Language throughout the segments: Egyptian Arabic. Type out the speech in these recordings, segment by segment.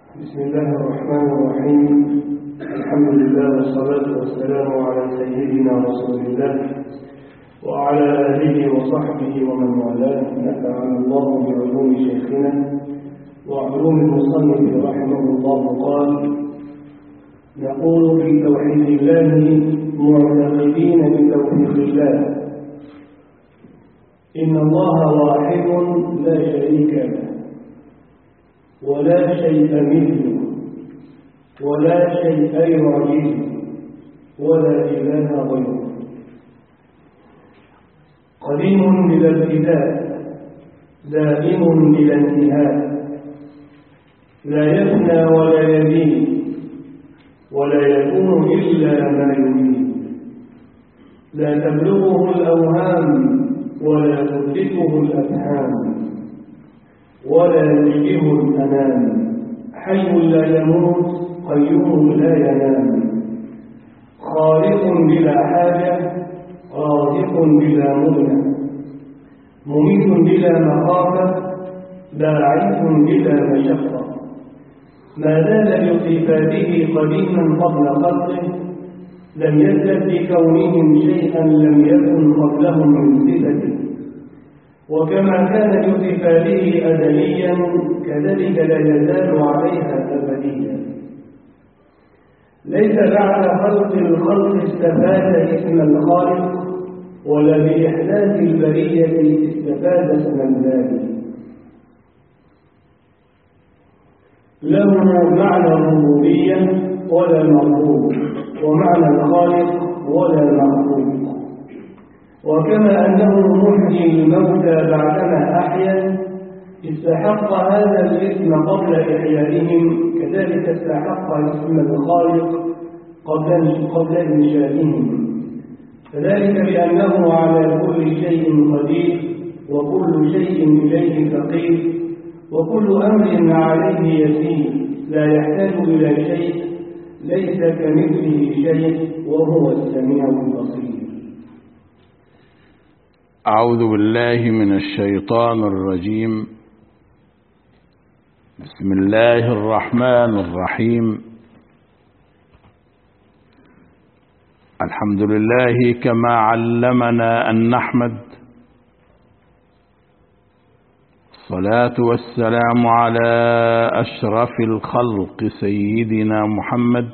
بسم الله الرحمن الرحيم الحمد لله والصلاة والسلام على سيدنا رسول الله وعلى آله وصحبه ومن والاه نفعنا الله بعلوم شيخنا وعلوم المصنف رحمه الله قال نقول في توحيد الله معتقدين بتوفيق الله إن الله واحد لا شريك له ولا شيء مثله ولا شيء يعجزه ولا إله غيره قديم بلا ابتداء دائم بلا انتهاء لا يفنى ولا يبين ولا يكون إلا ما يريد لا تبلغه الأوهام ولا تدركه الأفهام ولا يشبه الأنام حي لا يموت قيوم لا ينام خالق بلا حاجة رازق بلا مغنى مميت بلا مخافة باعث بلا مشقة ما زال بصفاته قديما قبل خلقه لم يزل بكونهم شيئا لم يكن قبلهم من صفته وكما كان بصفاته أزليا كذلك لا يزال عليها أبديا ليس بعد خلق الخلق استفاد اسم الخالق ولا بإحداث البرية استفاد اسم الباري له معنى الربوبية ولا مربوب ومعنى الخالق ولا مخلوق وكما أنه محيي الموتى بعدما أحيا استحق هذا الاسم قبل إحيائهم كذلك استحق اسم الخالق قبل قبل إنشائهم فذلك بأنه على كل شيء قدير وكل شيء إليه فقير وكل أمر عليه يسير لا يحتاج إلى شيء ليس كمثله شيء وهو السميع البصير أعوذ بالله من الشيطان الرجيم بسم الله الرحمن الرحيم الحمد لله كما علمنا أن نحمد الصلاة والسلام على أشرف الخلق سيدنا محمد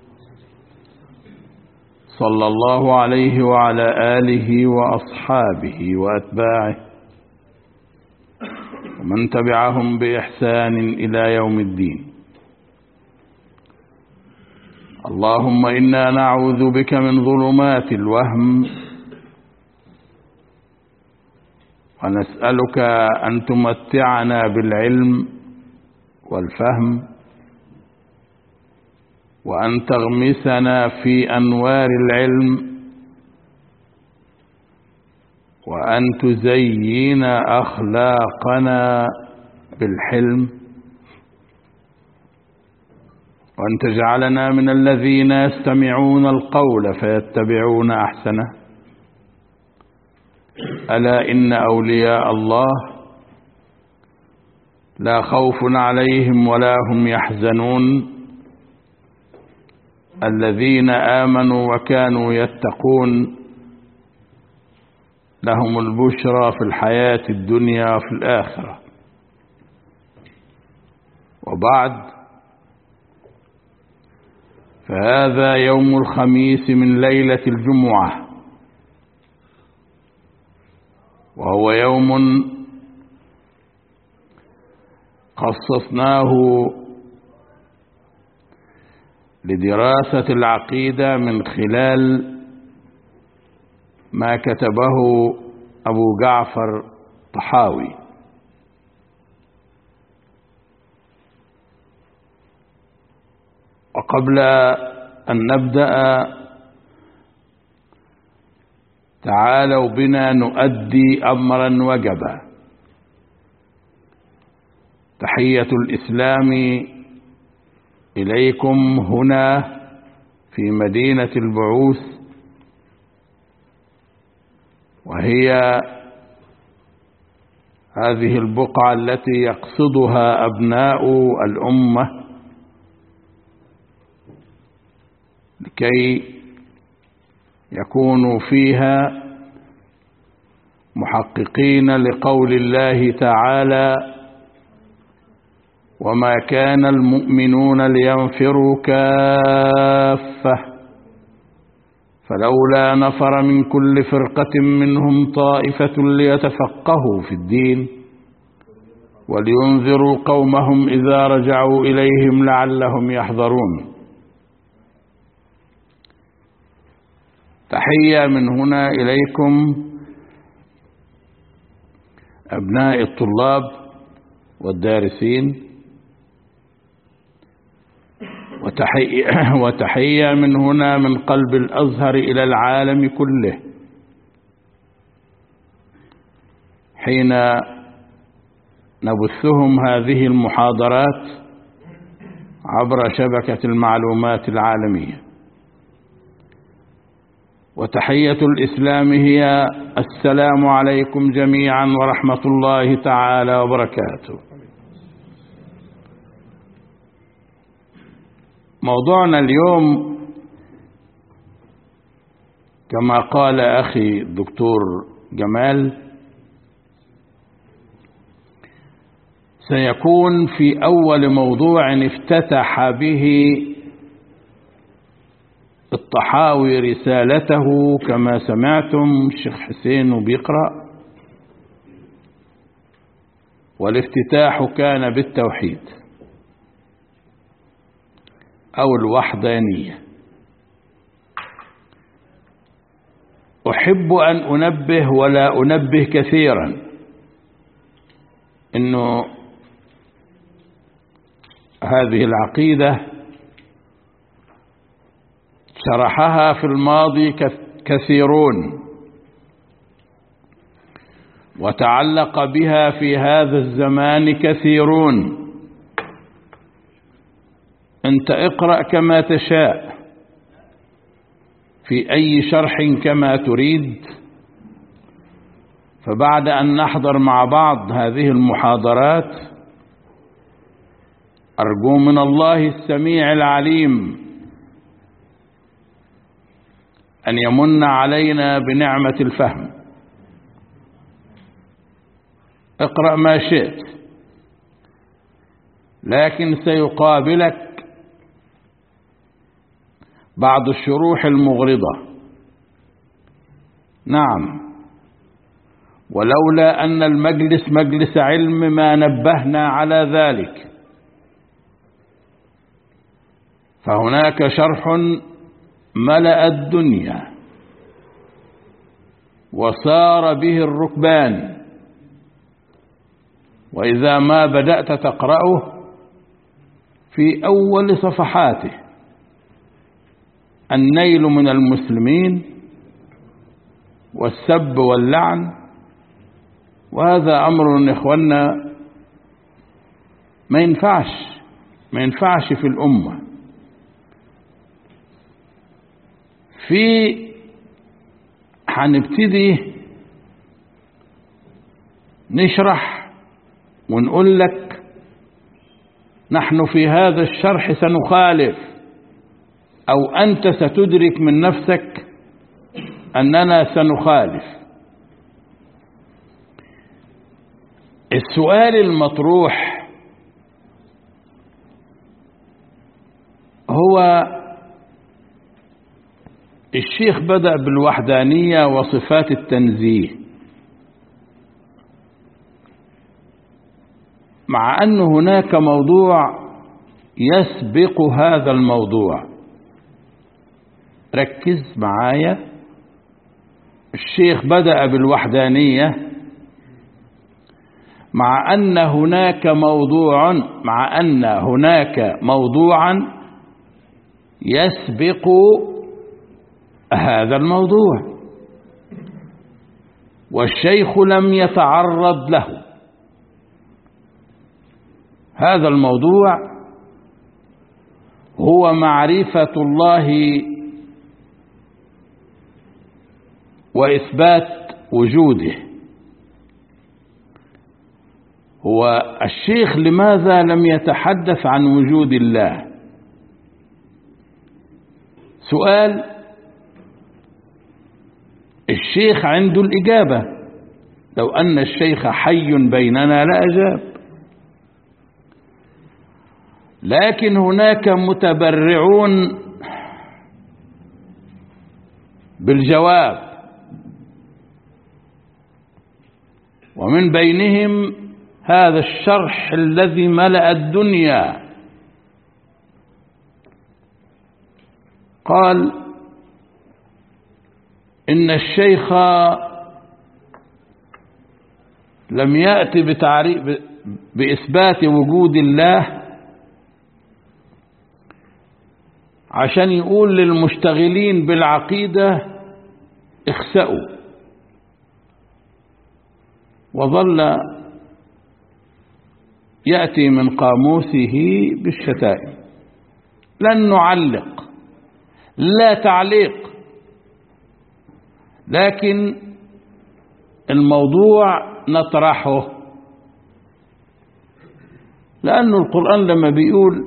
صلى الله عليه وعلى آله وأصحابه وأتباعه ومن تبعهم بإحسان إلى يوم الدين اللهم إنا نعوذ بك من ظلمات الوهم ونسألك أن تمتعنا بالعلم والفهم وأن تغمسنا في أنوار العلم وأن تزين أخلاقنا بالحلم وأن تجعلنا من الذين يستمعون القول فيتبعون أحسنه ألا إن أولياء الله لا خوف عليهم ولا هم يحزنون الذين آمنوا وكانوا يتقون لهم البشرى في الحياة الدنيا وفي الآخرة وبعد فهذا يوم الخميس من ليلة الجمعة وهو يوم خصصناه لدراسة العقيدة من خلال ما كتبه أبو جعفر طحاوي وقبل أن نبدأ تعالوا بنا نؤدي أمرا وجبا تحية الإسلام إليكم هنا في مدينة البعوث وهي هذه البقعة التي يقصدها أبناء الأمة لكي يكونوا فيها محققين لقول الله تعالى وما كان المؤمنون لينفروا كافة فلولا نفر من كل فرقة منهم طائفة ليتفقهوا في الدين ولينذروا قومهم إذا رجعوا إليهم لعلهم يحذرون تحية من هنا إليكم أبناء الطلاب والدارسين وتحية, وتحية من هنا من قلب الأزهر إلى العالم كله حين نبثهم هذه المحاضرات عبر شبكة المعلومات العالمية وتحية الإسلام هي السلام عليكم جميعا ورحمة الله تعالى وبركاته موضوعنا اليوم كما قال أخي الدكتور جمال سيكون في أول موضوع افتتح به الطحاوي رسالته كما سمعتم الشيخ حسين بيقرأ والافتتاح كان بالتوحيد أو الوحدانية أحب أن أنبه ولا أنبه كثيرا أنه هذه العقيدة شرحها في الماضي كثيرون وتعلق بها في هذا الزمان كثيرون أنت اقرأ كما تشاء في أي شرح كما تريد فبعد أن نحضر مع بعض هذه المحاضرات أرجو من الله السميع العليم أن يمن علينا بنعمة الفهم اقرأ ما شئت لكن سيقابلك بعض الشروح المغرضة نعم ولولا أن المجلس مجلس علم ما نبهنا على ذلك فهناك شرح ملأ الدنيا وصار به الركبان وإذا ما بدأت تقرأه في أول صفحاته النيل من المسلمين والسب واللعن وهذا أمر إخوانا ما ينفعش ما ينفعش في الأمة في هنبتدي نشرح ونقول لك نحن في هذا الشرح سنخالف أو أنت ستدرك من نفسك أننا سنخالف السؤال المطروح هو الشيخ بدأ بالوحدانية وصفات التنزيه مع أن هناك موضوع يسبق هذا الموضوع ركز معايا الشيخ بدأ بالوحدانية مع أن هناك موضوع مع أن هناك موضوعا يسبق هذا الموضوع والشيخ لم يتعرض له هذا الموضوع هو معرفة الله وإثبات وجوده هو الشيخ لماذا لم يتحدث عن وجود الله سؤال الشيخ عنده الإجابة لو أن الشيخ حي بيننا لأجاب لكن هناك متبرعون بالجواب ومن بينهم هذا الشرح الذي ملأ الدنيا قال إن الشيخ لم يأتي بتعريف بإثبات وجود الله عشان يقول للمشتغلين بالعقيدة اخسأوا وظل يأتي من قاموسه بالشتائم لن نعلق لا تعليق لكن الموضوع نطرحه لأن القرآن لما بيقول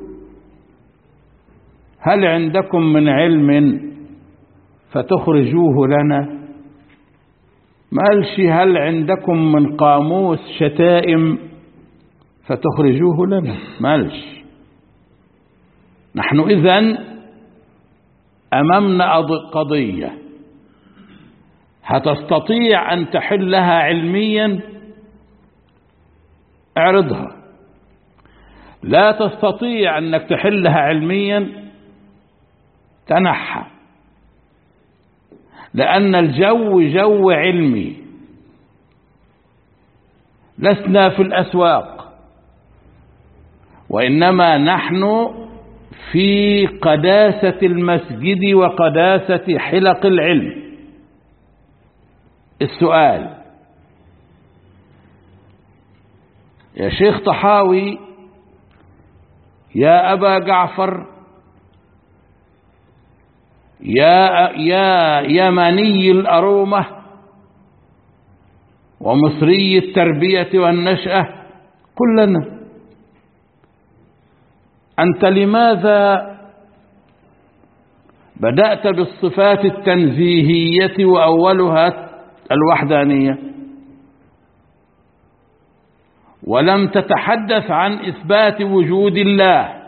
هل عندكم من علم فتخرجوه لنا ما قالش هل عندكم من قاموس شتائم فتخرجوه لنا ما قالش نحن إذن أمامنا قضية هتستطيع أن تحلها علميا اعرضها لا تستطيع أنك تحلها علميا تنحى لأن الجو جو علمي لسنا في الأسواق وإنما نحن في قداسة المسجد وقداسة حلق العلم السؤال يا شيخ طحاوي يا أبا جعفر يا يا يمني الأرومة ومصري التربية والنشأة كلنا أنت لماذا بدأت بالصفات التنزيهية وأولها الوحدانية ولم تتحدث عن إثبات وجود الله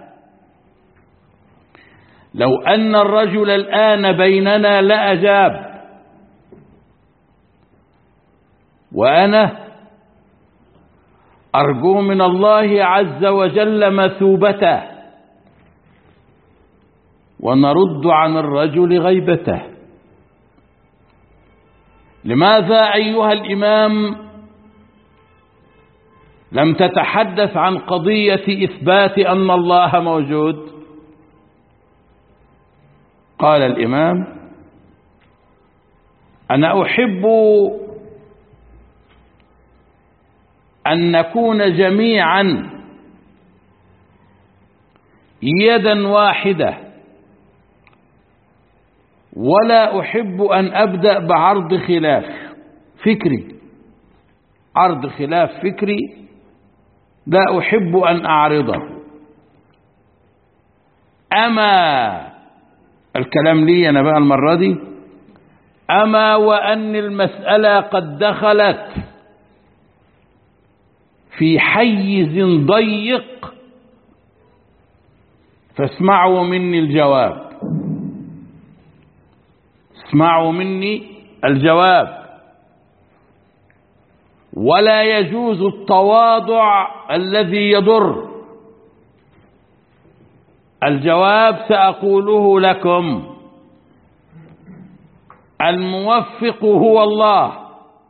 لو أن الرجل الآن بيننا لأجاب وأنا أرجو من الله عز وجل مثوبته ونرد عن الرجل غيبته لماذا أيها الإمام لم تتحدث عن قضية إثبات أن الله موجود قال الإمام أنا أحب أن نكون جميعا يدا واحدة ولا أحب أن أبدأ بعرض خلاف فكري عرض خلاف فكري لا أحب أن أعرضه أما الكلام لي أنا بقى المرة دي أما وأن المسألة قد دخلت في حيز ضيق فاسمعوا مني الجواب اسمعوا مني الجواب ولا يجوز التواضع الذي يضر الجواب سأقوله لكم الموفق هو الله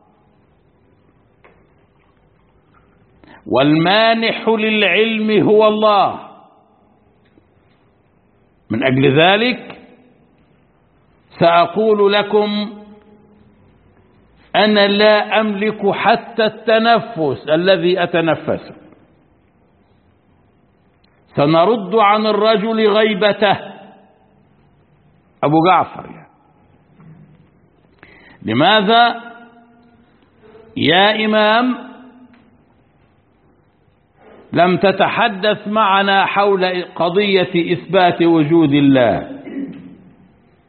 والمانح للعلم هو الله من أجل ذلك سأقول لكم أنا لا أملك حتى التنفس الذي أتنفسه سنرد عن الرجل غيبته أبو جعفر يعني. لماذا يا إمام لم تتحدث معنا حول قضية إثبات وجود الله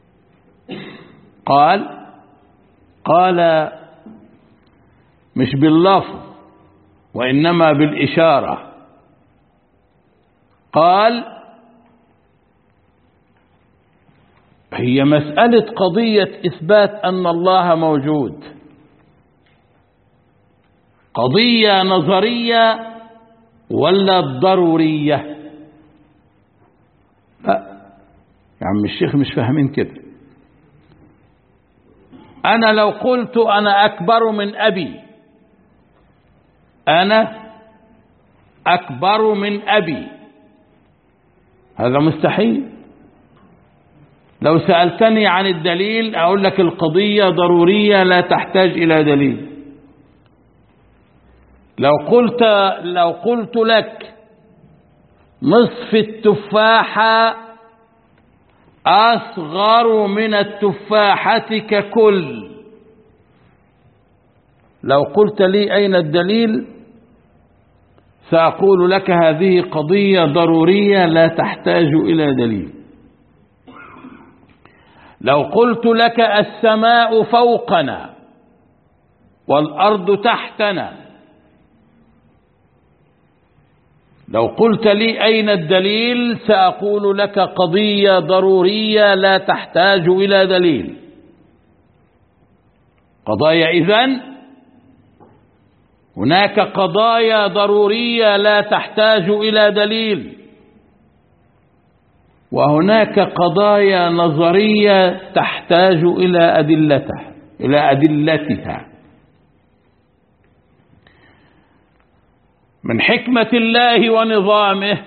قال قال مش باللفظ وإنما بالإشارة قال هي مسألة قضية إثبات أن الله موجود قضية نظرية ولا ضرورية لا يا عم الشيخ مش فاهمين كده أنا لو قلت أنا أكبر من أبي أنا أكبر من أبي هذا مستحيل لو سألتني عن الدليل أقول لك القضية ضرورية لا تحتاج إلى دليل لو قلت لو قلت لك نصف التفاحة أصغر من التفاحة ككل لو قلت لي أين الدليل سأقول لك هذه قضية ضرورية لا تحتاج إلى دليل لو قلت لك السماء فوقنا والأرض تحتنا لو قلت لي أين الدليل سأقول لك قضية ضرورية لا تحتاج إلى دليل قضايا إذن هناك قضايا ضرورية لا تحتاج إلى دليل وهناك قضايا نظرية تحتاج إلى أدلتها إلى أدلتها من حكمة الله ونظامه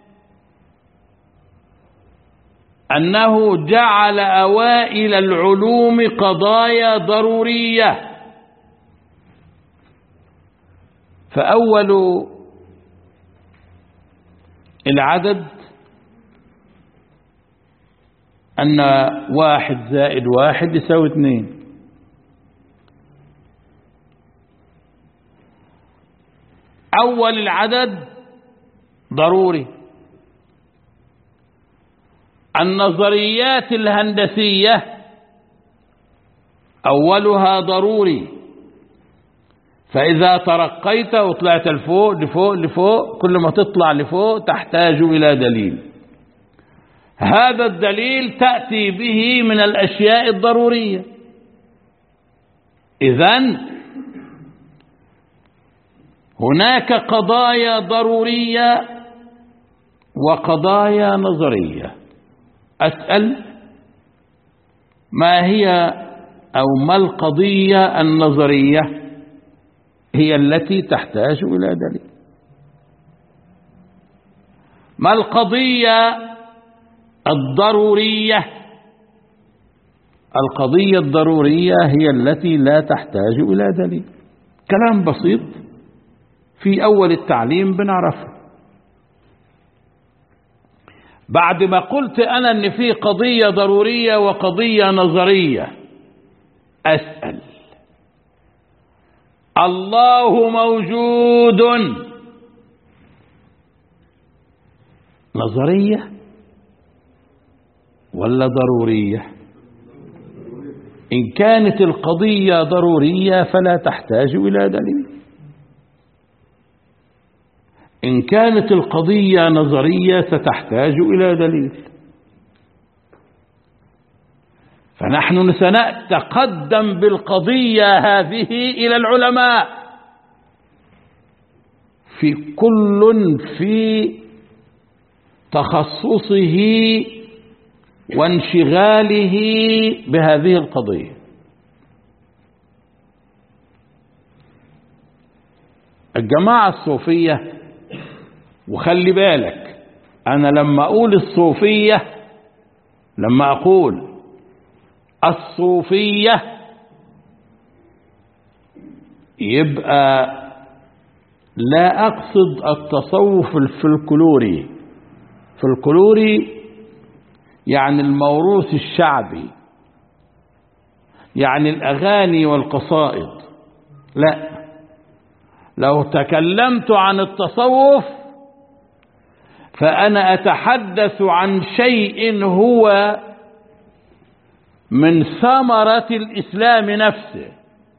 أنه جعل أوائل العلوم قضايا ضرورية فأول العدد أن واحد زائد واحد يساوي اثنين أول العدد ضروري النظريات الهندسية أولها ضروري فإذا ترقيت وطلعت لفوق لفوق لفوق كل ما تطلع لفوق تحتاج إلى دليل هذا الدليل تأتي به من الأشياء الضرورية إذن هناك قضايا ضرورية وقضايا نظرية أسأل ما هي أو ما القضية النظرية هي التي تحتاج إلى دليل ما القضية الضرورية القضية الضرورية هي التي لا تحتاج إلى دليل كلام بسيط في أول التعليم بنعرفه بعد ما قلت أنا أن في قضية ضرورية وقضية نظرية أسأل الله موجود نظرية ولا ضرورية إن كانت القضية ضرورية فلا تحتاج إلى دليل إن كانت القضية نظرية ستحتاج إلى دليل فنحن سنتقدم بالقضية هذه إلى العلماء في كل في تخصصه وانشغاله بهذه القضية الجماعة الصوفية وخلي بالك أنا لما أقول الصوفية لما أقول الصوفية يبقى لا أقصد التصوف الفلكلوري فلكلوري يعني الموروث الشعبي يعني الأغاني والقصائد لا لو تكلمت عن التصوف فأنا أتحدث عن شيء هو من ثمرة الإسلام نفسه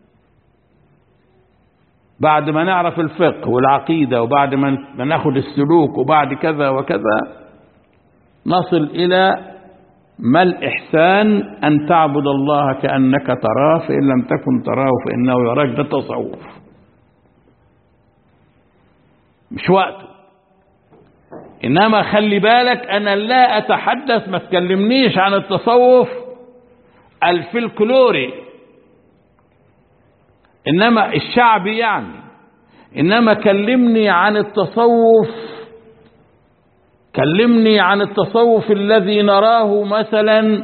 بعد ما نعرف الفقه والعقيدة وبعد ما ناخد السلوك وبعد كذا وكذا نصل إلى ما الإحسان أن تعبد الله كأنك تراه فإن لم تكن تراه فإنه يراك ده تصوف مش وقته إنما خلي بالك أنا لا أتحدث ما تكلمنيش عن التصوف الفلكلوري إنما الشعبي يعني إنما كلمني عن التصوف كلمني عن التصوف الذي نراه مثلا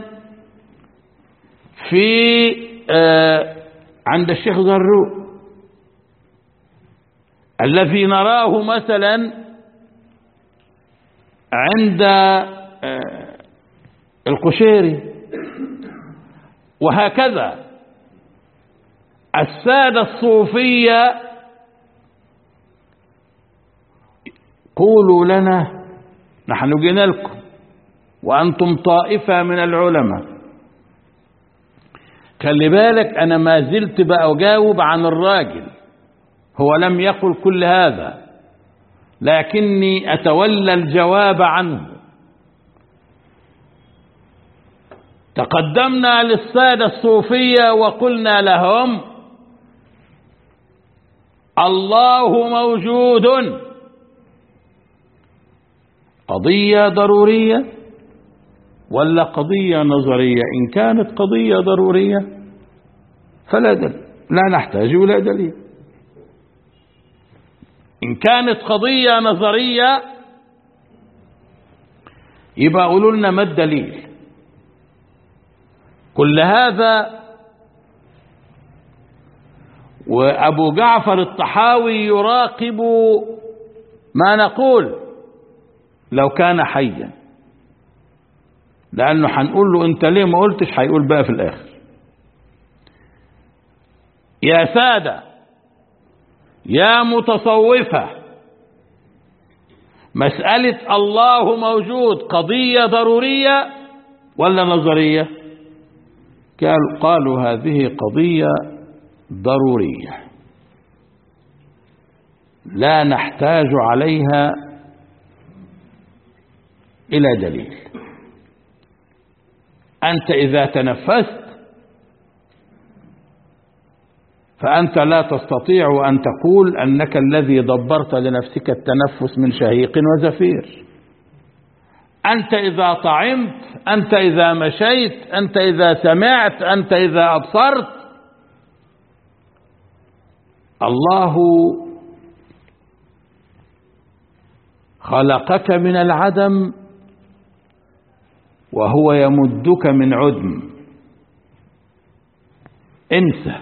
في آه عند الشيخ زروق الذي نراه مثلا عند آه القشيري وهكذا السادة الصوفية قولوا لنا نحن جينا لكم وأنتم طائفة من العلماء خلي بالك أنا ما زلت بقى أجاوب عن الراجل هو لم يقل كل هذا لكني أتولى الجواب عنه تقدمنا للسادة الصوفية وقلنا لهم الله موجود قضية ضرورية ولا قضية نظرية إن كانت قضية ضرورية فلا دليل لا نحتاج إلى دليل إن كانت قضية نظرية يبقى قولوا لنا ما الدليل كل هذا وأبو جعفر الطحاوي يراقب ما نقول لو كان حيا لأنه هنقول له أنت ليه ما قلتش هيقول بقى في الآخر يا سادة يا متصوفة مسألة الله موجود قضية ضرورية ولا نظرية قال قالوا هذه قضية ضرورية لا نحتاج عليها إلى دليل أنت إذا تنفست فأنت لا تستطيع أن تقول أنك الذي دبرت لنفسك التنفس من شهيق وزفير أنت إذا طعمت أنت إذا مشيت أنت إذا سمعت أنت إذا أبصرت الله خلقك من العدم وهو يمدك من عدم انسى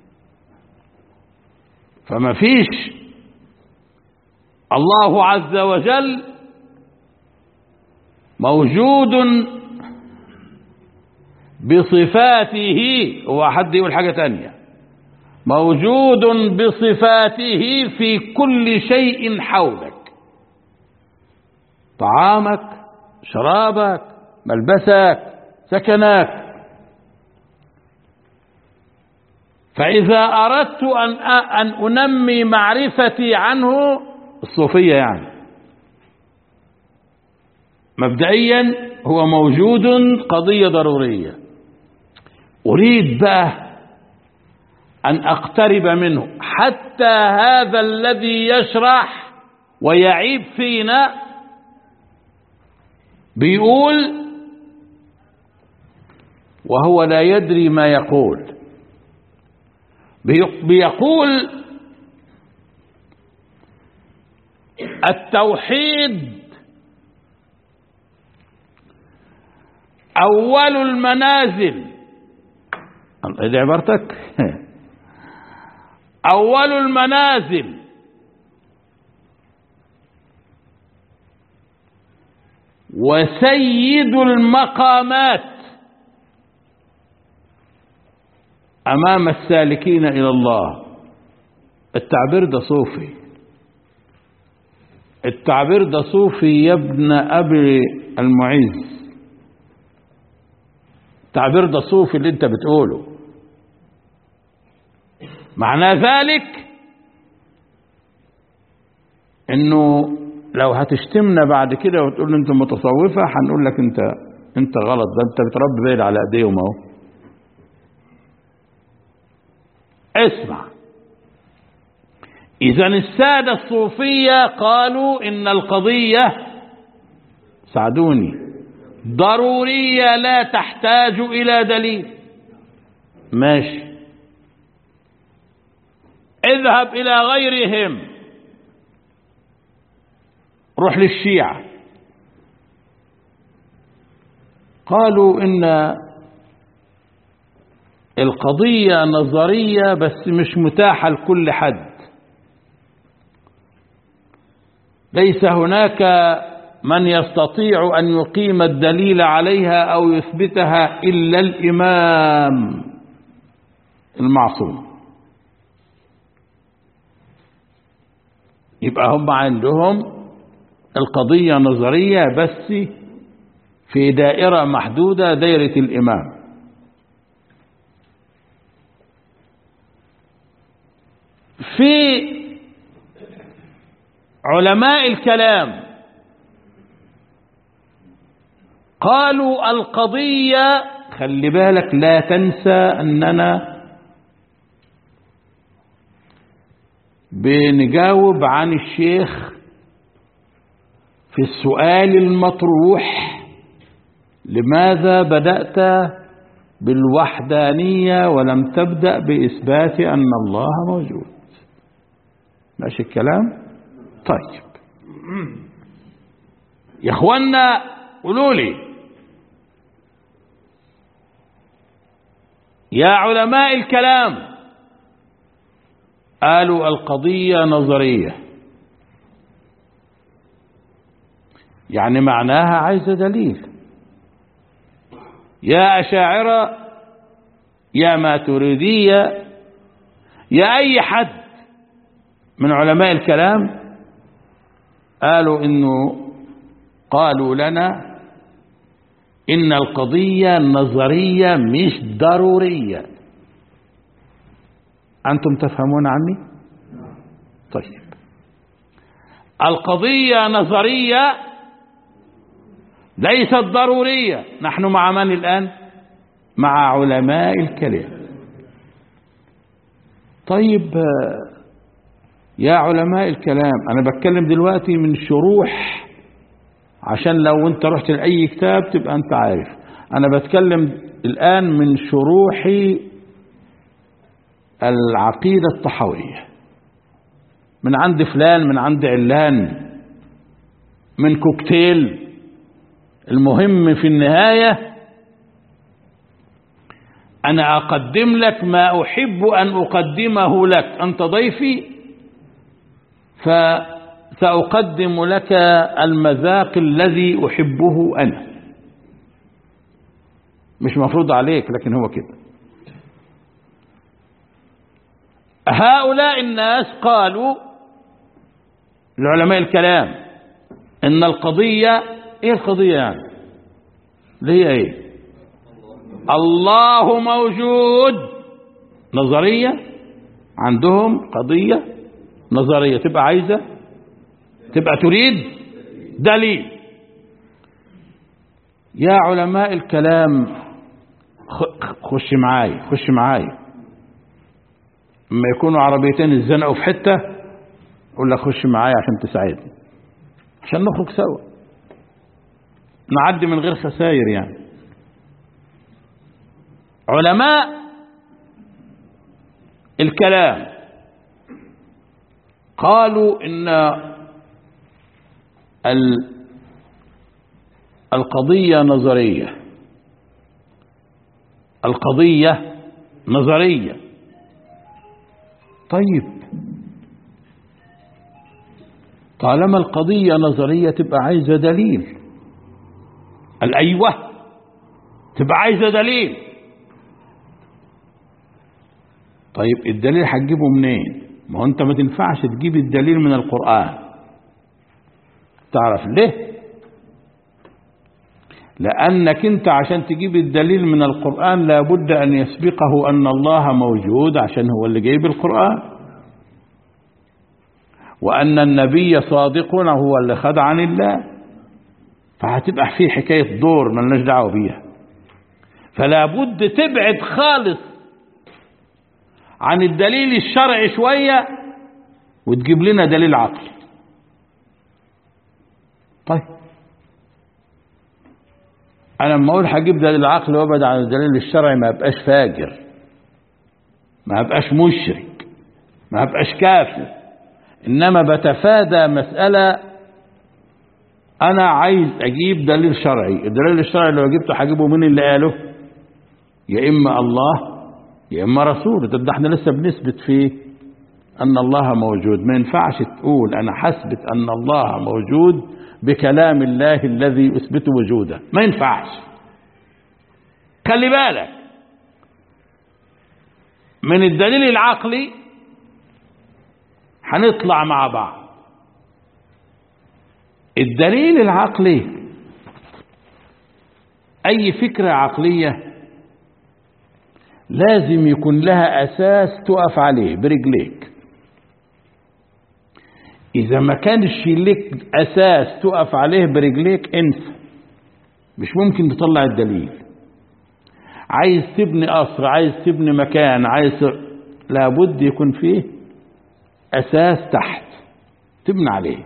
فما فيش الله عز وجل موجود بصفاته هو حد يقول حاجة تانية موجود بصفاته في كل شيء حولك طعامك شرابك ملبسك سكنك فإذا أردت أن أن أنمي معرفتي عنه الصوفية يعني مبدئيا هو موجود قضية ضرورية أريد بقى أن أقترب منه حتى هذا الذي يشرح ويعيب فينا بيقول وهو لا يدري ما يقول بيقول التوحيد أول المنازل دي عبارتك أول المنازل وسيد المقامات أمام السالكين إلى الله التعبير ده صوفي التعبير ده صوفي يا ابن أبي المعز تعبير ده صوفي اللي انت بتقوله معنى ذلك انه لو هتشتمنا بعد كده وتقول انت متصوفة هنقول لك انت انت غلط ده انت بتربي بيل على ايديهم اهو اسمع اذا السادة الصوفية قالوا ان القضية ساعدوني ضرورية لا تحتاج الى دليل ماشي اذهب الى غيرهم روح للشيعة قالوا ان القضية نظرية بس مش متاحة لكل حد ليس هناك من يستطيع أن يقيم الدليل عليها أو يثبتها إلا الإمام المعصوم يبقى هم عندهم القضية نظرية بس في دائرة محدودة دائرة الإمام في علماء الكلام قالوا القضية خلي بالك لا تنسى أننا بنجاوب عن الشيخ في السؤال المطروح لماذا بدأت بالوحدانية ولم تبدأ بإثبات أن الله موجود ماشي الكلام طيب يا اخوانا قولوا لي يا علماء الكلام قالوا القضية نظرية يعني معناها عايزة دليل يا أشاعرة يا ماتريدية يا أي حد من علماء الكلام قالوا إنه قالوا لنا إن القضية نظرية مش ضرورية أنتم تفهمون عني طيب القضية نظرية ليست ضرورية نحن مع من الآن مع علماء الكلام طيب يا علماء الكلام أنا بتكلم دلوقتي من شروح عشان لو انت رحت لأي كتاب تبقى انت عارف أنا بتكلم الآن من شروح العقيدة الطحوية من عند فلان من عند علان من كوكتيل المهم في النهاية أنا أقدم لك ما أحب أن أقدمه لك أنت ضيفي فسأقدم لك المذاق الذي أحبه أنا مش مفروض عليك لكن هو كده هؤلاء الناس قالوا العلماء الكلام ان القضية ايه القضية يعني اللي هي ايه الله موجود نظرية عندهم قضية نظرية تبقى عايزة تبقى تريد دليل يا علماء الكلام خش معاي خش معاي لما يكونوا عربيتين اتزنقوا في حتة اقول لك خش معايا عشان تساعدني عشان نخرج سوا نعدي من غير خسائر يعني علماء الكلام قالوا ان القضية نظرية القضية نظرية طيب طالما القضية نظرية تبقى عايزة دليل الأيوة تبقى عايزة دليل طيب الدليل هتجيبه منين ما هو انت ما تنفعش تجيب الدليل من القرآن تعرف ليه لأنك أنت عشان تجيب الدليل من القرآن لابد أن يسبقه أن الله موجود عشان هو اللي جايب القرآن وأن النبي صادق هو اللي خد عن الله فهتبقى في حكاية دور ملناش دعوة بيها فلا بد تبعد خالص عن الدليل الشرعي شوية وتجيب لنا دليل عقلي طيب انا لما اقول هجيب دليل العقل وابعد عن الدليل الشرعي ما ابقاش فاجر ما ابقاش مشرك ما ابقاش كافر انما بتفادى مسألة انا عايز اجيب دليل شرعي الدليل الشرعي لو جبته هجيبه من اللي قاله يا اما الله يا اما رسول ده احنا لسه بنثبت فيه ان الله موجود ما ينفعش تقول انا حسبت ان الله موجود بكلام الله الذي اثبت وجوده ما ينفعش خلي بالك من الدليل العقلي هنطلع مع بعض الدليل العقلي اي فكره عقليه لازم يكون لها اساس تقف عليه برجليك إذا ما كانش لك أساس تقف عليه برجليك انسى مش ممكن تطلع الدليل عايز تبني قصر عايز تبني مكان عايز لابد يكون فيه أساس تحت تبني عليه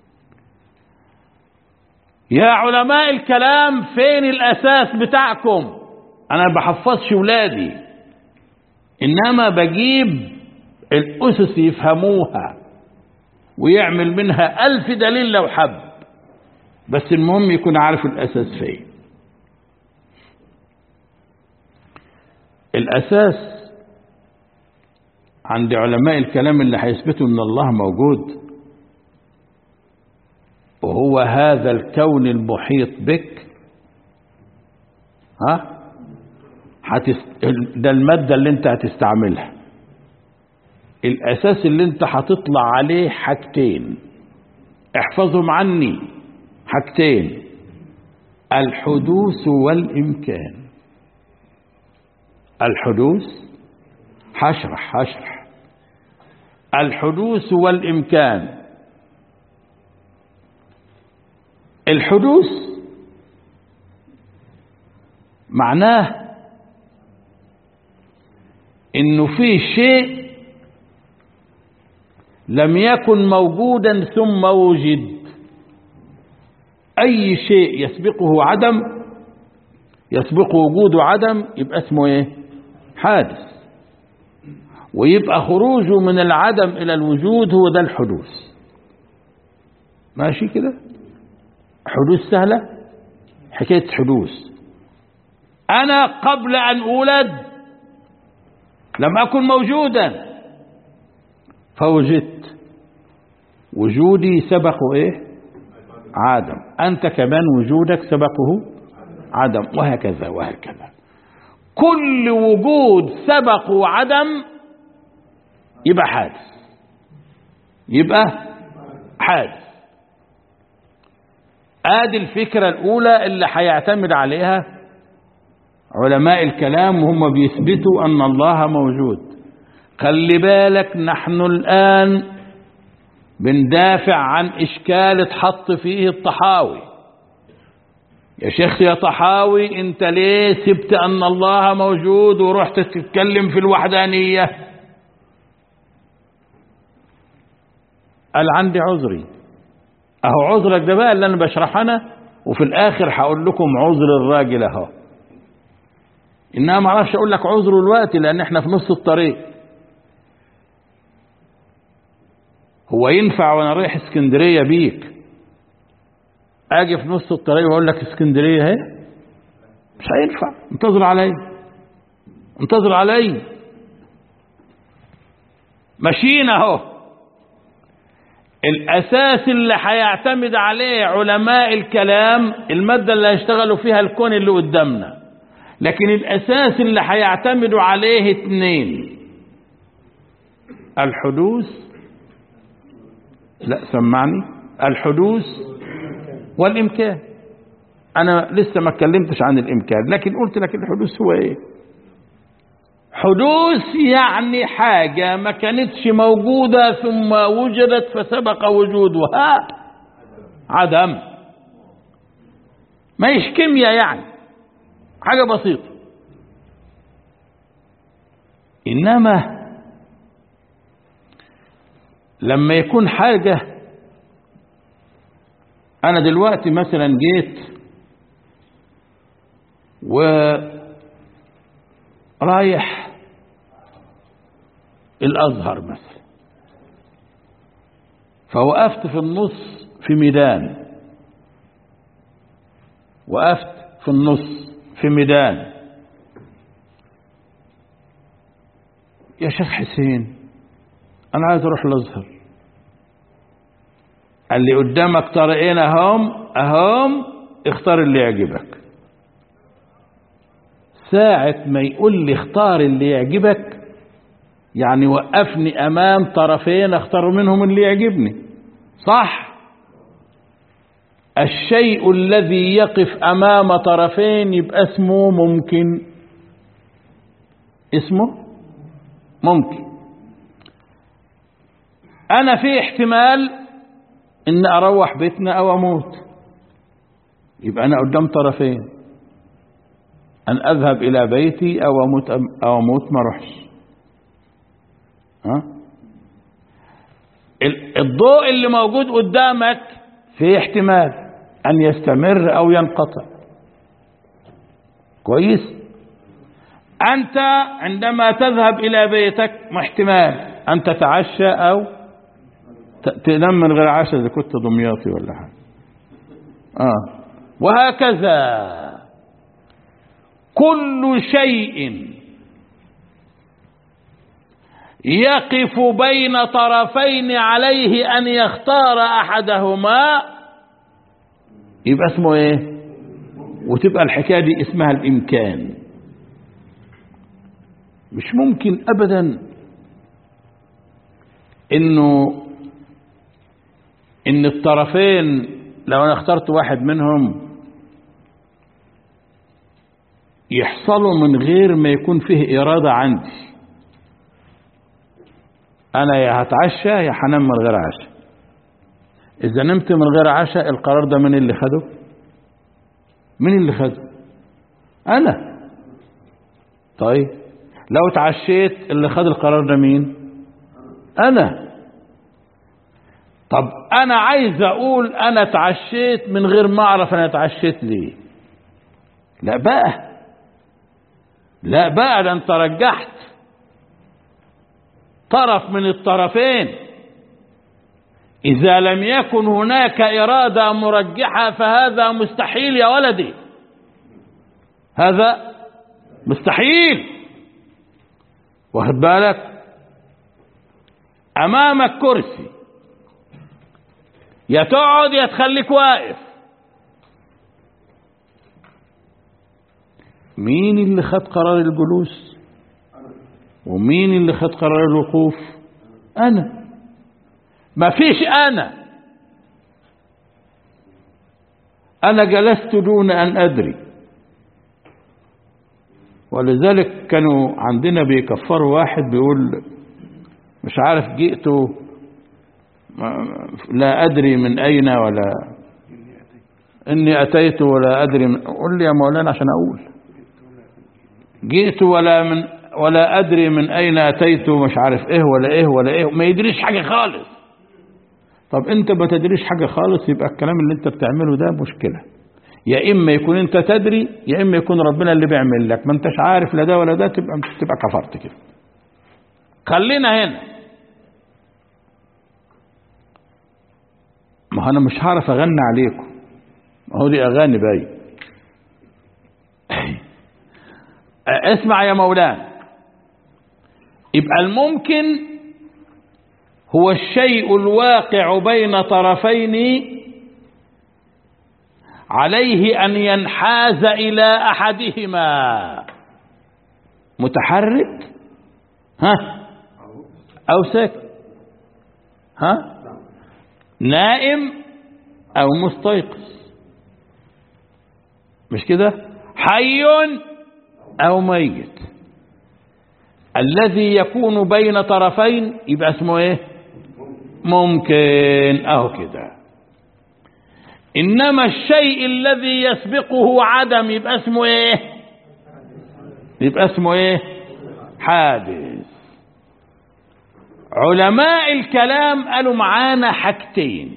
يا علماء الكلام فين الأساس بتاعكم أنا بحفظش ولادي إنما بجيب الأسس يفهموها ويعمل منها ألف دليل لو حب بس المهم يكون عارف الأساس فين الأساس عند علماء الكلام اللي هيثبتوا أن الله موجود وهو هذا الكون المحيط بك ها هتست... ده المادة اللي انت هتستعملها الأساس اللي انت هتطلع عليه حاجتين احفظهم عني حاجتين الحدوث والإمكان الحدوث هشرح هشرح الحدوث والإمكان الحدوث معناه انه في شيء لم يكن موجودا ثم وجد اي شيء يسبقه عدم يسبق وجوده عدم يبقى اسمه ايه حادث ويبقى خروجه من العدم الى الوجود هو ده الحدوث ماشي كده حدوث سهله حكايه حدوث انا قبل ان اولد لم اكن موجودا فوجدت وجودي سبقه ايه عدم انت كمان وجودك سبقه عدم وهكذا وهكذا كل وجود سبقه عدم يبقى حادث يبقى حادث ادي الفكرة الاولى اللي هيعتمد عليها علماء الكلام وهم بيثبتوا ان الله موجود خلي بالك نحن الآن بندافع عن إشكال اتحط فيه الطحاوي يا شيخ يا طحاوي انت ليه سبت أن الله موجود ورحت تتكلم في الوحدانية قال عندي عذري اهو عذرك ده بقى اللي انا بشرح انا وفي الاخر هقول لكم عذر الراجل اهو انما ما اعرفش اقول لك عذره دلوقتي لان احنا في نص الطريق هو ينفع وانا رايح اسكندريه بيك اجي في نص الطريق واقول لك اسكندريه اهي مش هينفع انتظر علي انتظر علي ماشيين اهو الاساس اللي هيعتمد عليه علماء الكلام الماده اللي هيشتغلوا فيها الكون اللي قدامنا لكن الاساس اللي هيعتمدوا عليه اتنين الحدوث لا سمعني الحدوث والامكان أنا لسه ما اتكلمتش عن الإمكان لكن قلت لك الحدوث هو إيه حدوث يعني حاجة ما كانتش موجودة ثم وجدت فسبق وجودها عدم ما هيش كيمياء يعني حاجة بسيطة إنما لما يكون حاجة أنا دلوقتي مثلا جيت ورايح الأزهر مثلا فوقفت في النص في ميدان وقفت في النص في ميدان يا شيخ حسين أنا عايز أروح الأزهر قال لي قدامك طريقين أهم أهم اختار اللي يعجبك ساعة ما يقول لي اختار اللي يعجبك يعني وقفني أمام طرفين اختار منهم اللي يعجبني صح الشيء الذي يقف أمام طرفين يبقى اسمه ممكن اسمه ممكن أنا في احتمال إن أروح بيتنا أو أموت يبقى أنا قدام طرفين أن أذهب إلى بيتي أو أموت أو أموت ما أروحش ها الضوء اللي موجود قدامك في احتمال أن يستمر أو ينقطع كويس أنت عندما تذهب إلى بيتك احتمال أن تتعشى أو تنام من غير عشاء إذا كنت دمياطي ولا حاجة آه وهكذا كل شيء يقف بين طرفين عليه أن يختار أحدهما يبقى اسمه ايه وتبقى الحكاية دي اسمها الإمكان مش ممكن أبدا إنه إن الطرفين لو أنا اخترت واحد منهم يحصلوا من غير ما يكون فيه إرادة عندي أنا يا هتعشى يا هنام من غير عشاء إذا نمت من غير عشاء القرار ده من اللي خده من اللي خده أنا طيب لو اتعشيت اللي خد القرار ده مين أنا طب أنا عايز أقول أنا اتعشيت من غير ما أعرف أنا اتعشيت ليه لا بقى لا بقى ده أنت رجحت طرف من الطرفين إذا لم يكن هناك إرادة مرجحة فهذا مستحيل يا ولدي هذا مستحيل واخد بالك أمامك كرسي يا تقعد يا تخليك واقف مين اللي خد قرار الجلوس ومين اللي خد قرار الوقوف أنا ما فيش أنا أنا جلست دون أن أدري ولذلك كانوا عندنا بيكفروا واحد بيقول مش عارف جئت لا أدري من أين ولا إني أتيت ولا أدري من قل لي يا مولانا عشان أقول جئت ولا من ولا أدري من أين أتيت مش عارف إيه ولا إيه ولا إيه ما يدريش حاجة خالص طب أنت ما تدريش حاجة خالص يبقى الكلام اللي أنت بتعمله ده مشكلة يا إما يكون أنت تدري يا إما يكون ربنا اللي بيعمل لك ما أنتش عارف لا ده ولا ده تبقى تبقى كفرت كده خلينا هنا ما أنا مش هعرف أغني عليكم ما هو دي أغاني باين اسمع يا مولانا يبقى الممكن هو الشيء الواقع بين طرفين عليه أن ينحاز إلى أحدهما متحرك ها أو ساكت ها نائم أو مستيقظ مش كده حي أو ميت الذي يكون بين طرفين يبقى اسمه ايه ممكن اهو كده انما الشيء الذي يسبقه عدم يبقى اسمه ايه يبقى اسمه ايه حادث علماء الكلام قالوا معانا حاجتين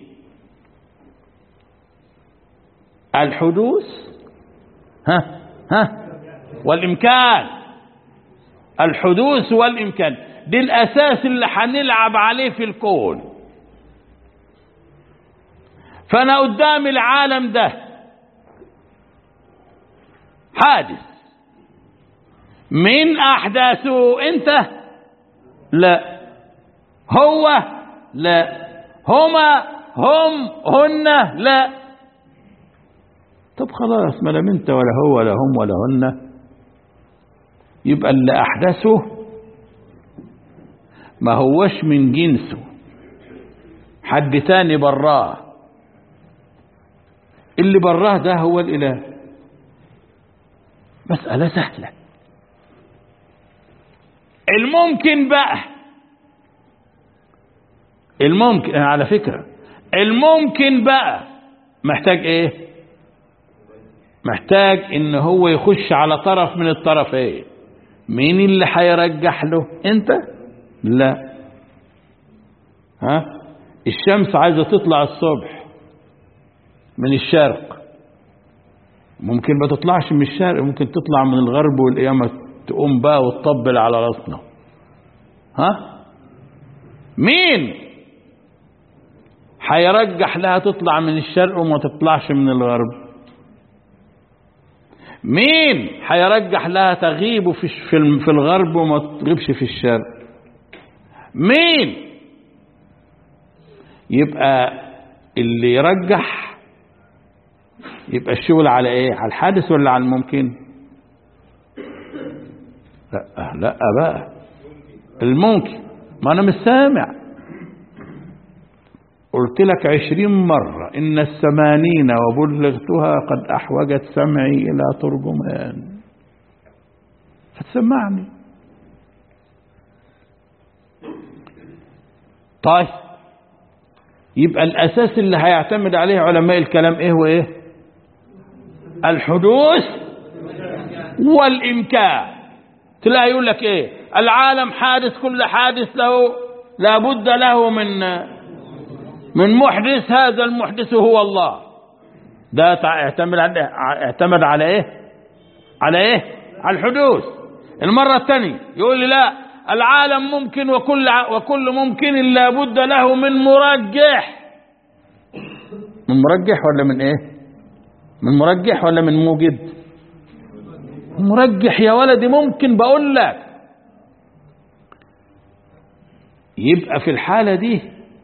الحدوث ها ها والامكان الحدوث والامكان دي الاساس اللي هنلعب عليه في الكون فانا قدام العالم ده حادث من احداثه انت لا هو لا هما هم هن لا طب خلاص ما دام انت ولا هو ولا هم ولا هن يبقى اللي احدثه ما هوش من جنسه حد تاني براه اللي براه ده هو الاله مسألة سهلة الممكن بقى الممكن على فكرة الممكن بقى محتاج ايه محتاج ان هو يخش على طرف من الطرفين مين اللي هيرجح له انت لا ها الشمس عايزة تطلع الصبح من الشرق ممكن ما تطلعش من الشرق ممكن تطلع من الغرب والقيامة تقوم بقى وتطبل على راسنا ها مين هيرجح لها تطلع من الشرق وما تطلعش من الغرب مين هيرجح لها تغيب في في الغرب وما تغيبش في الشرق مين يبقى اللي يرجح يبقى الشغل على ايه على الحادث ولا على الممكن لا لا بقى الممكن ما انا مش سامع قلت لك عشرين مرة إن الثمانين وبلغتها قد أحوجت سمعي إلى ترجمان فتسمعني طيب يبقى الأساس اللي هيعتمد عليه علماء الكلام إيه وإيه الحدوث والإمكان تلاقي يقول لك إيه العالم حادث كل حادث له لابد له من من محدث هذا المحدث هو الله ده اعتمد على اعتمد على ايه على ايه على الحدوث المرة الثانية يقول لي لا العالم ممكن وكل وكل ممكن لابد له من مرجح من مرجح ولا من ايه من مرجح ولا من موجد مرجح يا ولدي ممكن بقول لك يبقى في الحالة دي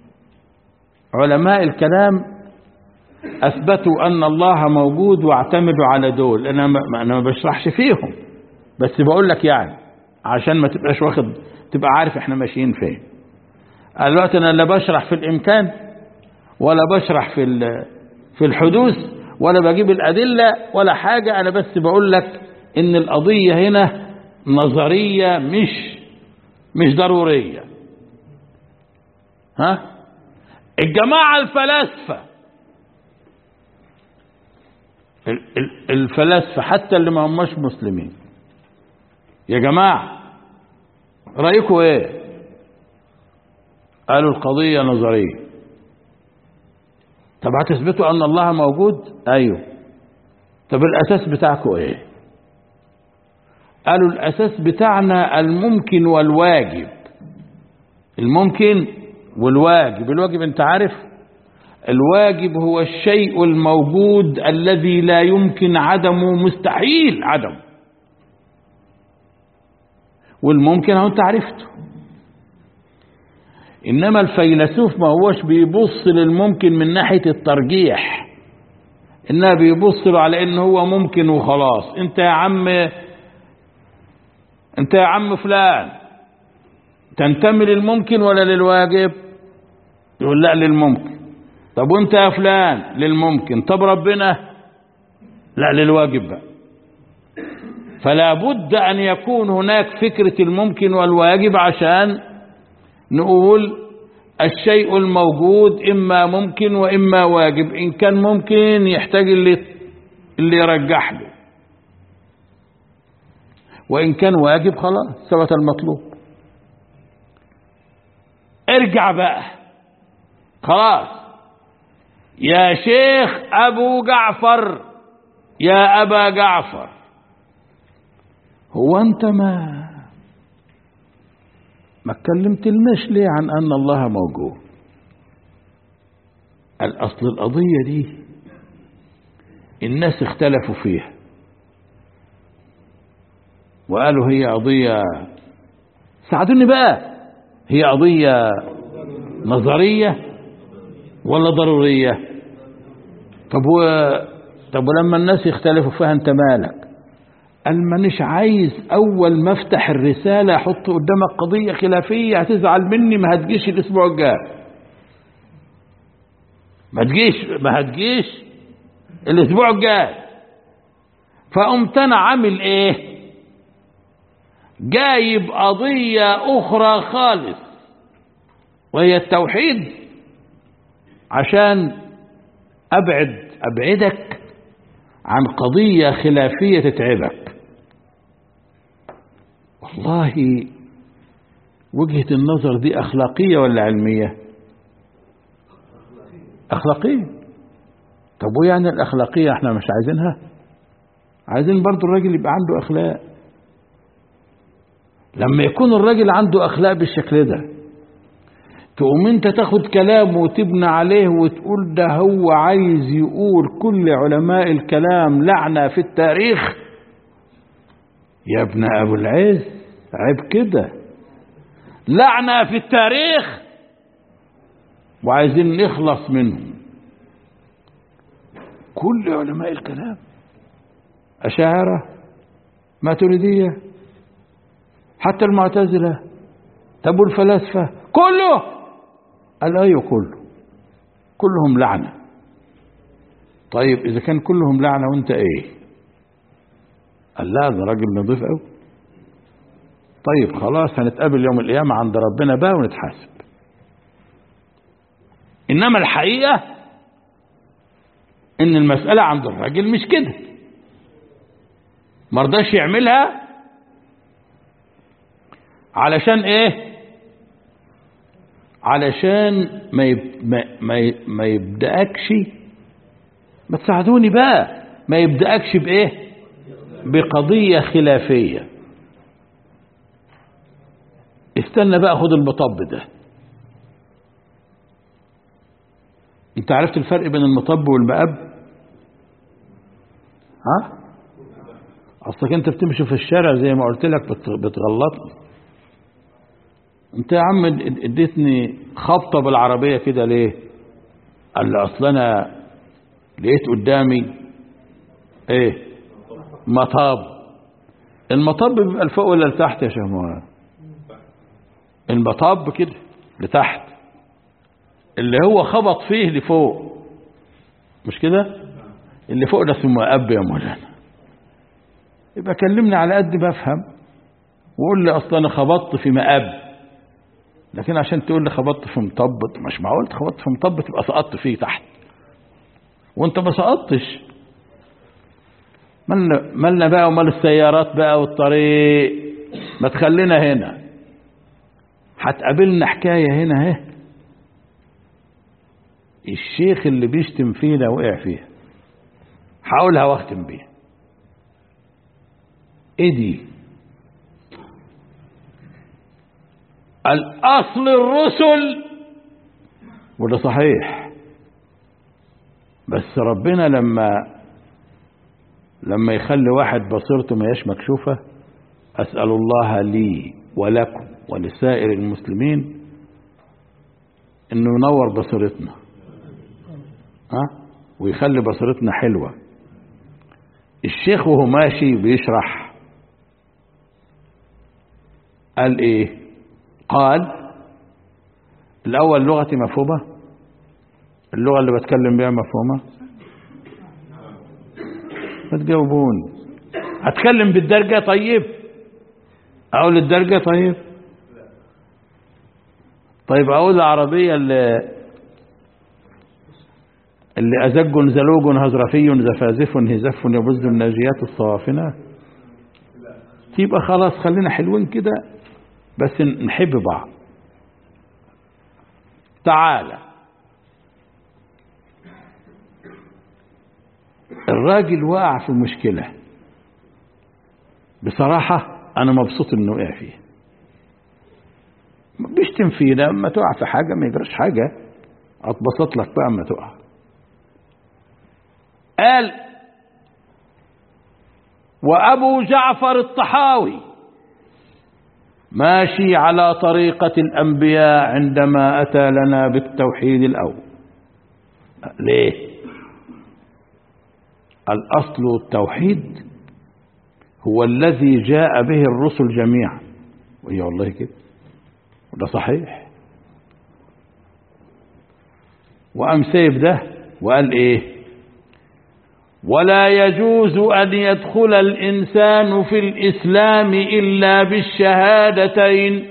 علماء الكلام أثبتوا أن الله موجود واعتمدوا على دول أنا ما, أنا ما بشرحش فيهم بس بقول لك يعني عشان ما تبقاش واخد تبقى عارف احنا ماشيين فين دلوقتي أنا لا بشرح في الإمكان ولا بشرح في في الحدوث ولا بجيب الأدلة ولا حاجة أنا بس بقول لك إن القضية هنا نظرية مش مش ضرورية ها الجماعة الفلاسفة الفلاسفة حتى اللي ما هماش مسلمين يا جماعة رأيكم ايه قالوا القضية نظرية طب هتثبتوا ان الله موجود ايوه طب الاساس بتاعكم ايه قالوا الاساس بتاعنا الممكن والواجب الممكن والواجب الواجب انت عارف الواجب هو الشيء الموجود الذي لا يمكن عدمه مستحيل عدمه والممكن اهو انت عرفته انما الفيلسوف ما هوش بيبص للممكن من ناحية الترجيح انما بيبص له على ان هو ممكن وخلاص انت يا عم انت يا عم فلان تنتمي للممكن ولا للواجب يقول لا للممكن طب وانت يا فلان للممكن طب ربنا لا للواجب بقى فلا بد أن يكون هناك فكرة الممكن والواجب عشان نقول الشيء الموجود إما ممكن وإما واجب إن كان ممكن يحتاج اللي, اللي يرجح له وإن كان واجب خلاص ثبت المطلوب ارجع بقى خلاص يا شيخ أبو جعفر يا أبا جعفر هو أنت ما ما اتكلمتلناش ليه عن أن الله موجود الأصل القضية دي الناس اختلفوا فيها وقالوا هي قضية ساعدوني بقى هي قضية نظرية ولا ضرورية طب و... طب ولما الناس يختلفوا فيها انت مالك قال مانيش عايز اول ما افتح الرسالة احط قدامك قضية خلافية هتزعل مني ما هتجيش الاسبوع الجاي ما تجيش ما هتجيش الاسبوع الجاي فقمت انا عامل ايه جايب قضية اخرى خالص وهي التوحيد عشان ابعد ابعدك عن قضية خلافية تتعبك والله وجهة النظر دي أخلاقية ولا علمية أخلاقية طب ويعني الأخلاقية احنا مش عايزينها عايزين برضو الراجل يبقى عنده أخلاق لما يكون الراجل عنده أخلاق بالشكل ده تقوم انت تاخد كلامه وتبنى عليه وتقول ده هو عايز يقول كل علماء الكلام لعنة في التاريخ يا ابن ابو العز عيب كده لعنة في التاريخ وعايزين نخلص منهم كل علماء الكلام أشاعرة ماتريدية حتى المعتزلة طب والفلاسفة كله قال ايوه كله كلهم لعنة طيب إذا كان كلهم لعنة وأنت إيه قال لا ده راجل نضيف قوي طيب خلاص هنتقابل يوم القيامة عند ربنا بقى ونتحاسب إنما الحقيقة إن المسألة عند الراجل مش كده مرضاش يعملها علشان إيه علشان ما يب... ما ما, ما يبدأكش ما تساعدوني بقى ما يبدأكش بإيه بقضية خلافية استنى بقى خد المطب ده انت عرفت الفرق بين المطب والمقب ها اصلك انت بتمشي في الشارع زي ما قلت لك بت... بتغلطني انت يا عم اديتني خبطة بالعربية كده ليه قال لي اصل انا لقيت قدامي ايه مطاب المطب بيبقى لفوق ولا لتحت يا شهموان المطب كده لتحت اللي هو خبط فيه لفوق مش كده اللي فوق ده اسمه اب يا مولانا يبقى كلمني على قد ما افهم وقول لي اصلا انا خبطت في مقاب لكن عشان تقول لي خبطت في مطب مش معقول خبطت في مطب تبقى سقطت فيه تحت وانت ما سقطتش مالنا مالنا بقى ومال السيارات بقى والطريق ما تخلينا هنا هتقابلنا حكاية هنا اهي الشيخ اللي بيشتم فينا وقع فيها هقولها واختم بيها ايه دي الأصل الرسل وده صحيح بس ربنا لما لما يخلي واحد بصيرته ما هياش مكشوفة أسأل الله لي ولكم ولسائر المسلمين انه ينور بصيرتنا ها ويخلي بصيرتنا حلوة الشيخ وهو ماشي بيشرح قال ايه قال الأول لغتي مفهومة اللغة اللي بتكلم بها مفهومة تجاوبوني هتكلم بالدرجة طيب اقول الدرجة طيب طيب اقول العربية اللي اللي أزج زلوج هزرفي زفازف هزف يبز الناجيات الصوافنة يبقى خلاص خلينا حلوين كده بس نحب بعض تعالى الراجل وقع في مشكلة بصراحة أنا مبسوط إنه وقع فيها بيشتم فينا لما تقع في حاجة ما يجراش حاجة أتبسط لك بقى أما تقع قال وأبو جعفر الطحاوي ماشي على طريقة الأنبياء عندما أتى لنا بالتوحيد الأول ليه الأصل التوحيد هو الذي جاء به الرسل جميعا وهي والله كده وده صحيح وقام سايب ده وقال ايه ولا يجوز أن يدخل الإنسان في الإسلام إلا بالشهادتين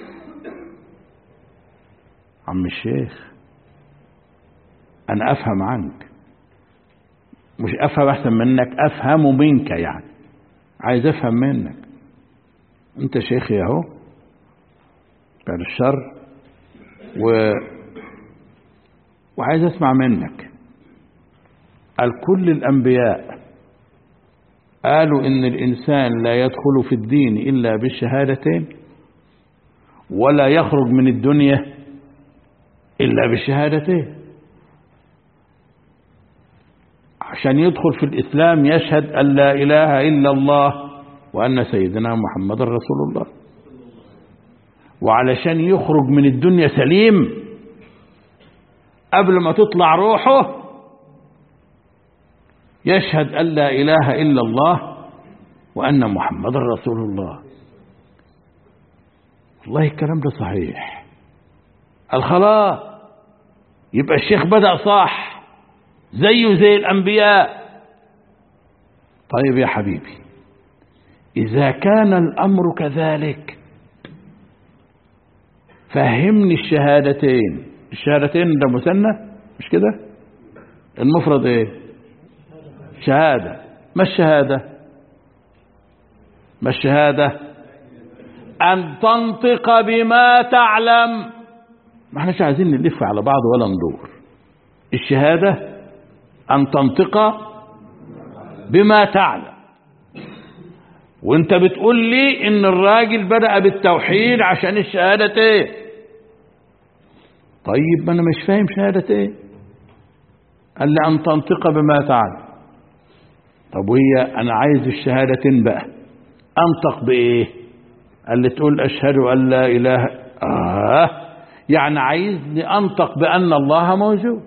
عم الشيخ أنا أفهم عنك مش أفهم أحسن منك أفهم منك يعني عايز أفهم منك أنت شيخي أهو بعد الشر و... وعايز أسمع منك قال كل الأنبياء قالوا إن الإنسان لا يدخل في الدين إلا بالشهادتين ولا يخرج من الدنيا إلا بالشهادتين عشان يدخل في الإسلام يشهد أن لا إله إلا الله وأن سيدنا محمد رسول الله وعلشان يخرج من الدنيا سليم قبل ما تطلع روحه يشهد أن لا إله إلا الله وأن محمد رسول الله والله الكلام ده صحيح الخلاص يبقى الشيخ بدأ صح زيه زي الأنبياء طيب يا حبيبي إذا كان الأمر كذلك فهمني الشهادتين الشهادتين ده مثنى مش كده المفرد ايه شهادة ما الشهادة ما الشهادة أن تنطق بما تعلم ما احناش عايزين نلف على بعض ولا ندور الشهادة أن تنطق بما تعلم وانت بتقول لي ان الراجل بدأ بالتوحيد عشان الشهادة ايه طيب ما انا مش فاهم شهادة ايه قال لي ان تنطق بما تعلم طب وهي انا عايز الشهادتين بقى انطق بايه قال لي تقول اشهد ان لا اله اه يعني عايزني انطق بان الله موجود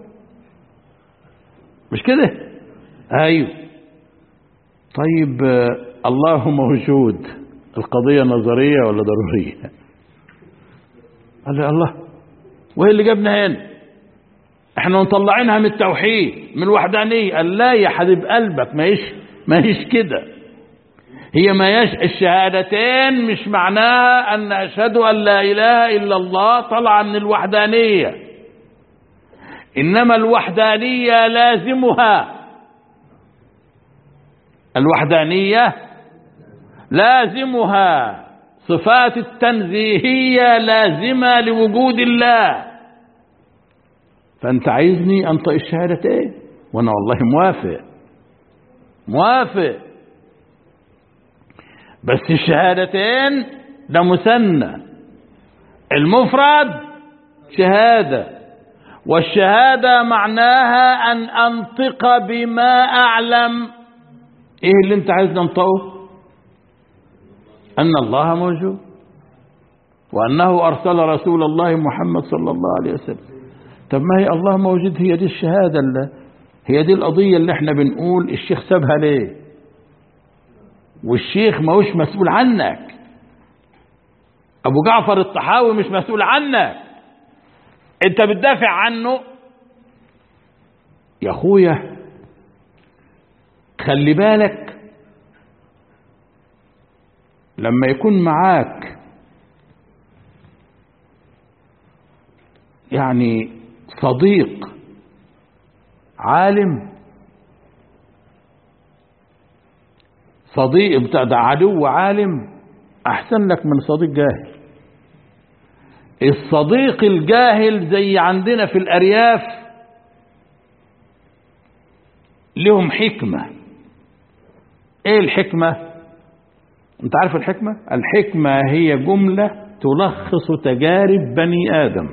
مش كده ايوه طيب الله موجود القضية نظرية ولا ضرورية قال لي الله وايه اللي جابنا هنا احنا مطلعينها من التوحيد من الوحدانية قال لا يا حبيب قلبك ما هيش ما هيش كده هي ما يش الشهادتين مش معناها ان اشهد ان لا اله الا الله طلع من الوحدانية انما الوحدانية لازمها الوحدانية لازمها صفات التنزيهية لازمة لوجود الله فأنت عايزني أنطق الشهادتين وأنا والله موافق موافق بس الشهادتين ده مثنى المفرد شهادة والشهادة معناها أن أنطق بما أعلم إيه اللي أنت عايز ننطقه أن الله موجود وأنه أرسل رسول الله محمد صلى الله عليه وسلم طب ما هي الله موجود هي دي الشهادة اللي هي دي القضية اللي احنا بنقول الشيخ سابها ليه والشيخ ما هوش مسؤول عنك أبو جعفر الطحاوي مش مسؤول عنك انت بتدافع عنه يا اخويا خلي بالك لما يكون معاك يعني صديق عالم صديق بتاع ده عدو عالم احسن لك من صديق جاهل الصديق الجاهل زي عندنا في الارياف لهم حكمه ايه الحكمه انت عارف الحكمه الحكمه هي جمله تلخص تجارب بني ادم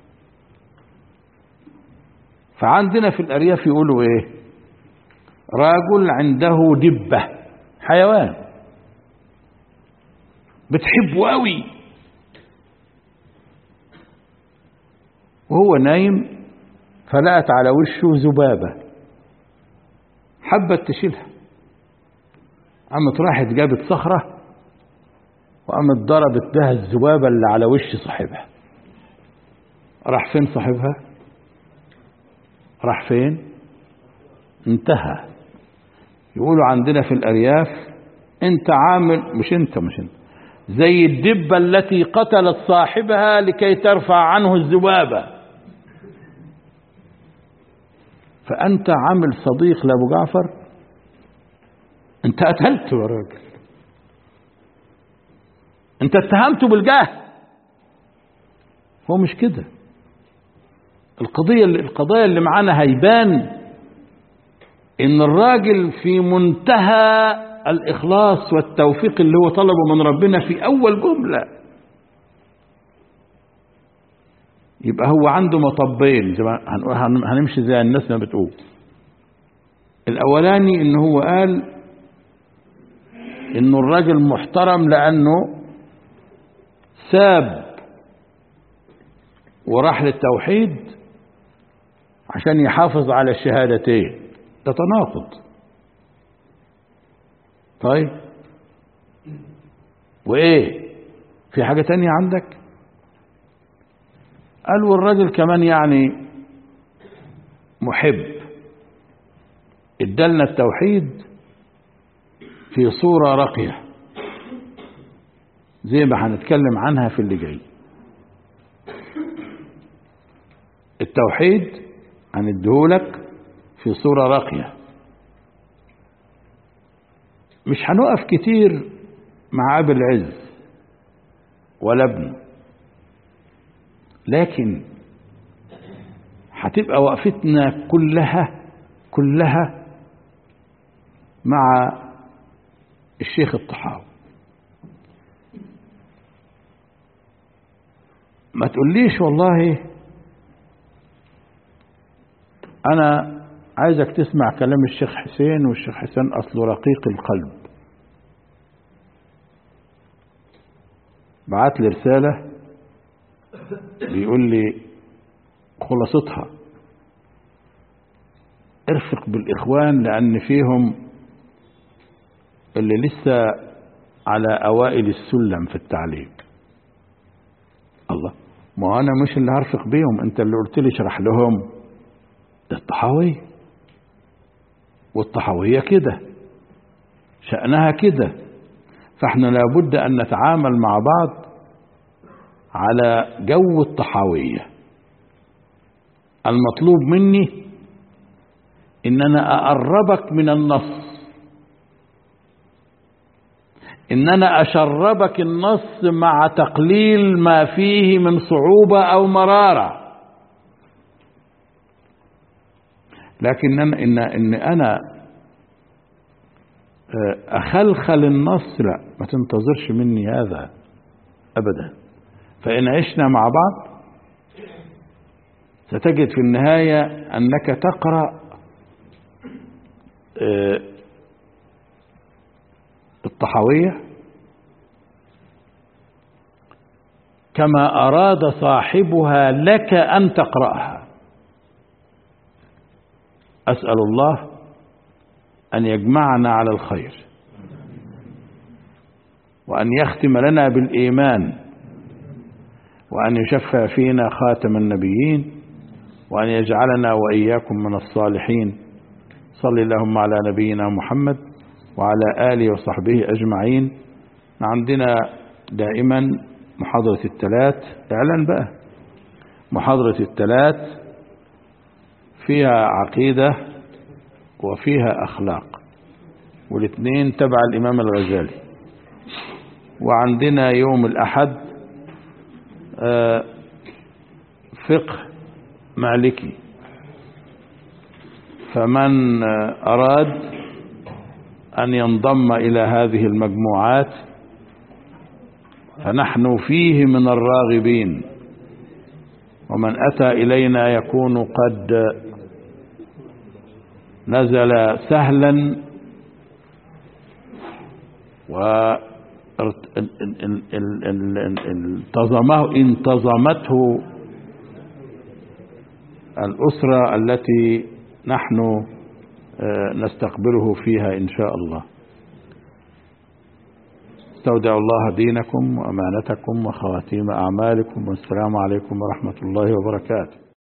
فعندنا في الارياف يقولوا ايه رجل عنده دبه حيوان بتحبه قوي وهو نايم فلقت على وشه ذبابة حبت تشيلها قامت راحت جابت صخرة وقامت ضربت بها الذبابة اللي على وش صاحبها راح فين صاحبها راح فين انتهى يقولوا عندنا في الأرياف انت عامل مش انت مش انت زي الدبة التي قتلت صاحبها لكي ترفع عنه الذبابة فأنت عامل صديق لأبو جعفر أنت قتلته يا راجل أنت اتهمته بالجهل هو مش كده القضية اللي القضايا اللي معانا هيبان إن الراجل في منتهى الإخلاص والتوفيق اللي هو طلبه من ربنا في أول جملة يبقى هو عنده مطبين زي ما هنمشي زي الناس ما بتقول الأولاني إن هو قال إنه الراجل محترم لأنه ساب وراح للتوحيد عشان يحافظ على الشهادتين ده تناقض طيب وايه في حاجة تانية عندك قال والراجل كمان يعني محب ادالنا التوحيد في صورة راقية زي ما هنتكلم عنها في اللي جاي التوحيد هنديهولك في صورة راقية مش هنقف كتير مع أبي العز ولا ابنه لكن هتبقى وقفتنا كلها كلها مع الشيخ الطحاوي ما تقوليش والله أنا عايزك تسمع كلام الشيخ حسين والشيخ حسين أصله رقيق القلب بعت لي رسالة بيقول لي خلاصتها ارفق بالإخوان لأن فيهم اللي لسه على أوائل السلم في التعليم الله ما أنا مش اللي هرفق بيهم أنت اللي قلت لي اشرح لهم ده الطحاوية والطحاوية كده شأنها كده فاحنا لابد أن نتعامل مع بعض على جو الطحاوية المطلوب مني ان انا اقربك من النص ان انا اشربك النص مع تقليل ما فيه من صعوبة او مرارة لكن أنا إن, إن أنا أخلخل النص لا ما تنتظرش مني هذا أبدا فإن عشنا مع بعض ستجد في النهاية أنك تقرأ الطحاوية كما أراد صاحبها لك أن تقرأها أسأل الله أن يجمعنا على الخير وأن يختم لنا بالإيمان وأن يشفع فينا خاتم النبيين وأن يجعلنا وإياكم من الصالحين صل اللهم على نبينا محمد وعلى آله وصحبه أجمعين عندنا دائما محاضرة الثلاث اعلن بقى محاضرة الثلاث فيها عقيدة وفيها أخلاق والاثنين تبع الإمام الغزالي وعندنا يوم الأحد فقه مالكي فمن أراد أن ينضم إلى هذه المجموعات فنحن فيه من الراغبين ومن أتى إلينا يكون قد نزل سهلا وانتظمه انتظمته الأسرة التي نحن نستقبله فيها إن شاء الله استودع الله دينكم وأمانتكم وخواتيم أعمالكم والسلام عليكم ورحمة الله وبركاته